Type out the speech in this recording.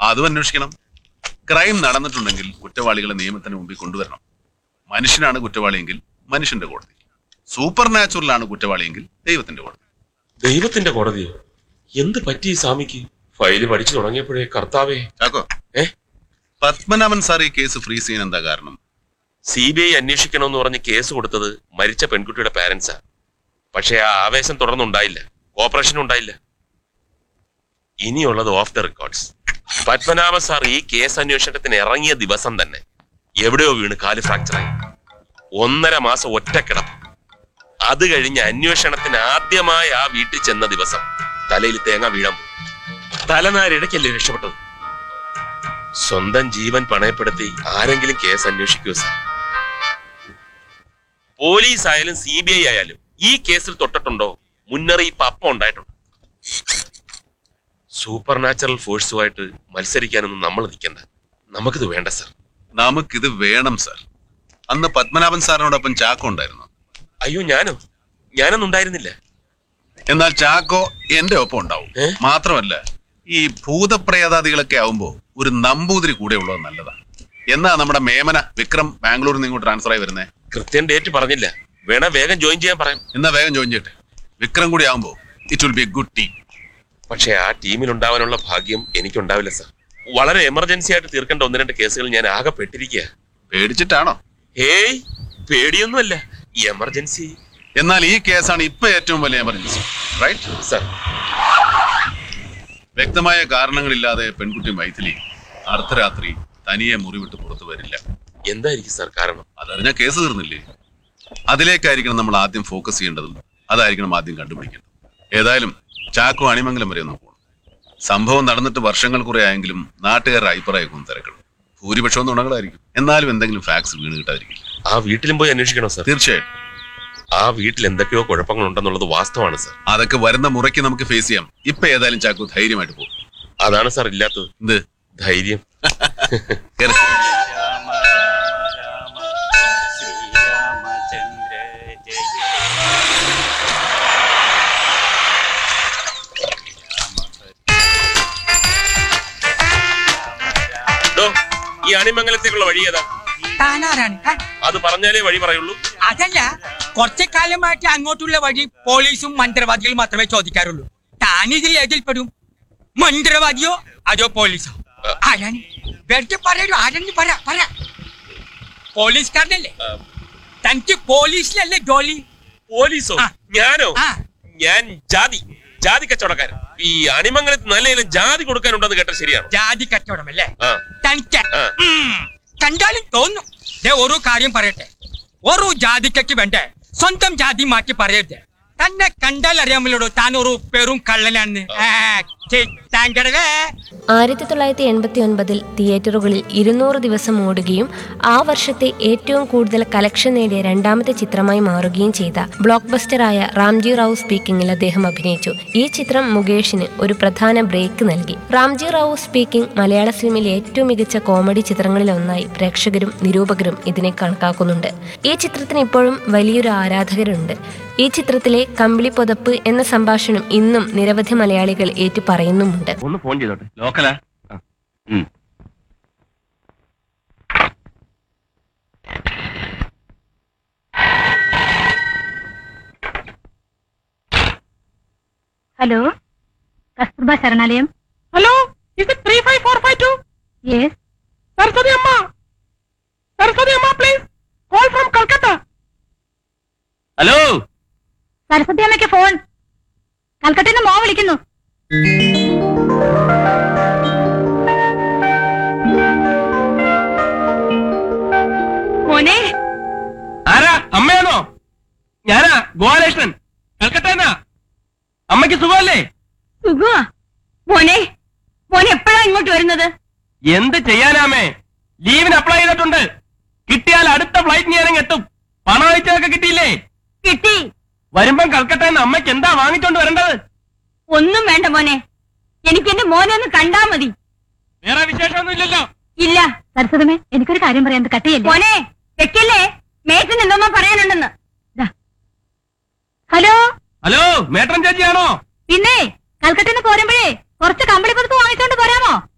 അതും അന്വേഷിക്കണം ക്രൈം നടന്നിട്ടുണ്ടെങ്കിൽ കുറ്റവാളികളെ നിയമത്തിന് മുമ്പിൽ കൊണ്ടുവരണം മനുഷ്യനാണ് കുറ്റവാളിയെങ്കിൽ മനുഷ്യന്റെ കോടതി സൂപ്പർ നാച്ചുറലാണ് കുറ്റവാളിയെങ്കിൽ ദൈവത്തിന്റെ കോടതി ദൈവത്തിന്റെ കോടതിയോ എന്ത് പറ്റി ഈ സ്വാമിക്ക് ഫയല് പഠിച്ചു തുടങ്ങിയപ്പോഴേ കർത്താവേ ചാക്കോ ഏ പത്മനാഭൻ സാർ ഈ കേസ് ഫ്രീസ് ചെയ്യാൻ എന്താ കാരണം സി ബി ഐ അന്വേഷിക്കണമെന്ന് പറഞ്ഞ് കേസ് കൊടുത്തത് മരിച്ച പെൺകുട്ടിയുടെ പാരന്റ്സാ പക്ഷേ ആ ആവേശം തുടർന്നുണ്ടായില്ല കോപ്പറേഷൻ ഉണ്ടായില്ല ഇനിയുള്ളത് off the records Padmanabha sir ഈ കേസ് അന്വേഷണത്തിന് ഇറങ്ങിയ ദിവസം തന്നെ എവിടെയോ വീണ് കാല് ഫ്രാക്ചറായി ഒന്നര മാസം ഒറ്റക്കിടപ്പ് അത് കഴിഞ്ഞ് അന്വേഷണത്തിന് ആദ്യമായി ആ വീട്ടിൽ ചെന്ന ദിവസം തലയിൽ തേങ്ങ വീഴാൻ പോയി തലനാരിടയ്ക്കല്ലേ രക്ഷപ്പെട്ടത് സ്വന്തം ജീവൻ പണയപ്പെടുത്തി ആരെങ്കിലും കേസ് അന്വേഷിക്കുമോ സാർ പോലീസ് ആയാലും സി ബി ഐ ആയാലും ഈ കേസിൽ തൊട്ടിട്ടുണ്ടോ മുന്നറിയിപ്പ് അപ്പം ഉണ്ടായിട്ടുണ്ട് സൂപ്പർ നാച്ചുറൽ ഫോഴ്സുമായിട്ട് മത്സരിക്കാനൊന്നും നമ്മൾ നിൽക്കണ്ട നമുക്കിത് വേണ്ട സാർ നമുക്കിത് വേണം സാർ അന്ന് പത്മനാഭൻ സാറിനോടൊപ്പം ചാക്കോ ഉണ്ടായിരുന്നു അയ്യോ ഞാനോ ഞാനൊന്നും ഉണ്ടായിരുന്നില്ല എന്നാൽ ചാക്കോ എന്റെ ഒപ്പം ഉണ്ടാവും ഏ? മാത്രമല്ല ഈ ഭൂതപ്രേതാദികളൊക്കെ ആവുമ്പോ ഒരു നമ്പൂതിരി കൂടെ ഉള്ളത് നല്ലതാണ് എന്നാ നമ്മുടെ മേമന വിക്രം ബാംഗ്ലൂരിൽ നിന്ന് ഇങ്ങോട്ട് ട്രാൻസ്ഫർ ആയി വരുന്നേ കൃത്യം ഡേറ്റ് പറഞ്ഞില്ല വേണ വേഗം ജോയിൻ ചെയ്യാൻ പറയാം എന്നാ വേഗം ജോയിൻ ചെയ്യട്ടെ വിക്രം കൂടി ആവുമ്പോ it will be a good team പക്ഷെ ആ ടീമിൽ ഉണ്ടാവാനുള്ള ഭാഗ്യം എനിക്കുണ്ടാവില്ല സാർ വളരെ എമർജൻസി ആയിട്ട് തീർക്കേണ്ട ഒന്ന് രണ്ട് കേസുകൾ ഞാൻ ആകെ പെട്ടിരിക്കുക പേടിച്ചിട്ടാണോ ഹേയ് പേടിയൊന്നുമല്ല എമർജൻസി എന്നാൽ ഈ കേസാണ് ഇപ്പൊ ഏറ്റവും വലിയ എമർജൻസി റൈറ്റ് സാർ വ്യക്തമായ കാരണങ്ങളില്ലാതെ പെൺകുട്ടി മൈഥിലി അർദ്ധരാത്രി തനിയെ മുറിവിട്ട് പുറത്തു വരില്ല എന്തായിരിക്കും സാർ കാരണം അതറിഞ്ഞ കേസ് തീർന്നില്ലേ അതിലേക്കായിരിക്കണം നമ്മൾ ആദ്യം ഫോക്കസ് ചെയ്യേണ്ടതും അതായിരിക്കണം ആദ്യം കണ്ടുപിടിക്കേണ്ടത് ഏതായാലും ചാക്കോ അണിമംഗലം വരെ ഒന്ന് പോകണം സംഭവം നടന്നിട്ട് വർഷങ്ങൾ കുറെ ആയെങ്കിലും നാട്ടുകാരുടെ അഭിപ്രായമൊക്കെ തിരക്കണം ഭൂരിപക്ഷവും നുണകളായിരിക്കും എന്നാലും എന്തെങ്കിലും ഫാക്സ് വീണ് കിട്ടാതിരിക്കും ആ വീട്ടിലും പോയി അന്വേഷിക്കണോ സാർ തീർച്ചയായിട്ടും ആ വീട്ടിൽ എന്തൊക്കെയോ കുഴപ്പങ്ങൾ ഉണ്ടെന്നുള്ളത് വാസ്തവമാണ് സാർ അതൊക്കെ വരുന്ന മുറയ്ക്ക് നമുക്ക് ഫേസ് ചെയ്യാം ഇപ്പൊ ഏതായാലും ചാക്കോ ധൈര്യമായിട്ട് പോകും അതാണ് സാർ ഇല്ലാത്തത് എന്ത് ധൈര്യം കേറ്. ശ്രീരാമചന്ദ്ര ജയ ഡോ, ഈ അണിമംഗലത്തേക്കുള്ള വഴി ഏതാ താനാരാണ് ഹ? അത് പറഞ്ഞാലേ വഴി പറയുള്ളൂ അതല്ല കുറച്ചു കാലമായിട്ട് അങ്ങോട്ടുള്ള വഴി പോലീസും മന്ത്രവാദികളും മാത്രമേ ചോദിക്കാറുള്ളൂ താനിതിൽ ഏതിൽപ്പെടും മന്ത്രവാദിയോ അതോ പോലീസോ ആരാണ് വെറുതെ പറയൂ ആരെന്ന് പറ പറ പോലീസുകാരനല്ലേ തനിക്ക് പോലീസിലല്ലേ ജോലി പോലീസോ ആ. ഞാനോ ആ ഞാൻ ജാതി ജാതി കച്ചവടക്കാരൻ ഈ അണിമംഗലത്ത് നല്ല ഇനം ജാതി കൊടുക്കാനുണ്ടെന്ന് കേട്ട ശരിയാണ് ജാതി കച്ചവടമല്ലേ ആ തനിക്ക് ആ. ഉം, കണ്ടാലും തോന്നും ദേ ഒരു കാര്യം പറയട്ടെ ഒരു ജാതിക്കയ്ക്ക് വേണ്ടേ സ്വന്തം ജാതി മാറ്റി പറയരുത് തന്നെ കണ്ടാൽ അറിയാമല്ലോ താൻ ഒരു പെരും കള്ളനാണെന്ന് ആ, ഛെ, താങ്കടവേ ആയിരത്തി തൊള്ളായിരത്തി എൺപത്തി ഒൻപതിൽ തിയേറ്ററുകളിൽ ഇരുന്നൂറ് ദിവസം ഓടുകയും ആ വർഷത്തെ ഏറ്റവും കൂടുതൽ കലക്ഷൻ നേടിയ രണ്ടാമത്തെ ചിത്രമായി മാറുകയും ചെയ്ത ബ്ലോക്ക് ബസ്റ്ററായ റാംജി റാവു സ്പീക്കിംഗിൽ അദ്ദേഹം അഭിനയിച്ചു ഈ ചിത്രം മുകേഷിന് ഒരു പ്രധാന ബ്രേക്ക് നൽകി റാംജി റാവു സ്പീക്കിംഗ് മലയാള സിനിമയിലെ ഏറ്റവും മികച്ച കോമഡി ചിത്രങ്ങളിൽ ഒന്നായി പ്രേക്ഷകരും നിരൂപകരും ഇതിനെ കണക്കാക്കുന്നുണ്ട് ഈ ചിത്രത്തിന് ഇപ്പോഴും വലിയൊരു ആരാധകരുണ്ട് ഈ ചിത്രത്തിലെ കമ്പിളി പുതപ്പ് എന്ന സംഭാഷണം ഇന്നും നിരവധി മലയാളികൾ ഏറ്റു പറയുന്നുമുണ്ട് ഒന്ന് ഫോൺ ചെയ്തോട്ടെ ലോക്കലാ ഹലോ കസ്തൂർബ ശരണാലയം ഹലോ ഇത് three five four five two yes Saraswathi Amma Saraswathi Amma please call from Calcutta hello Saraswathi അമ്മയ്ക്ക് ഫോൺ കൽക്കട്ടയിൽ നിന്ന് മോ വിളിക്കുന്നു മോനെ ആരാ അമ്മയാണോ ഞാനാ ഗോപാലകൃഷ്ണൻ കൽക്കട്ടന്നാ അമ്മയ്ക്ക് സുഖമല്ലേ സുഖമാ മോനെ മോനെ എപ്പോഴാ ഇങ്ങോട്ട് വരുന്നത് എന്ത് ചെയ്യാനാമേ ലീവിന് അപ്ലൈ ചെയ്തിട്ടുണ്ട് കിട്ടിയാൽ അടുത്ത ഫ്ലൈറ്റ് ഞാനും എത്തും പണം അയച്ചതൊക്കെ കിട്ടിയില്ലേ കിട്ടി വരുമ്പം കൽക്കട്ടന്ന് അമ്മയ്ക്ക് എന്താ വാങ്ങിച്ചോണ്ട് വരേണ്ടത് ഒന്നും വേണ്ട മോനെ എനിക്ക് എന്റെ മോനെ ഒന്ന് കണ്ടാ മതി വേറെ വിശേഷമൊന്നും ഇല്ലല്ലോ ഇല്ല സരസ്വതമേ എനിക്കൊരു കാര്യം പറയാൻ കട്ടയല്ലേ മോനെ വെക്കല്ലേ മേറ്റിന് എന്തോന്നോ പറയാനുണ്ടെന്ന് ദാ. ഹലോ ഹലോ മേട്ടൻ ചേച്ചിയാണോ പിന്നെ കൽക്കട്ടയിൽ നിന്ന് പോരുമ്പോഴേ കുറച്ച് കമ്പിളി പുറത്ത് വാങ്ങിച്ചോണ്ട് പോരാമോ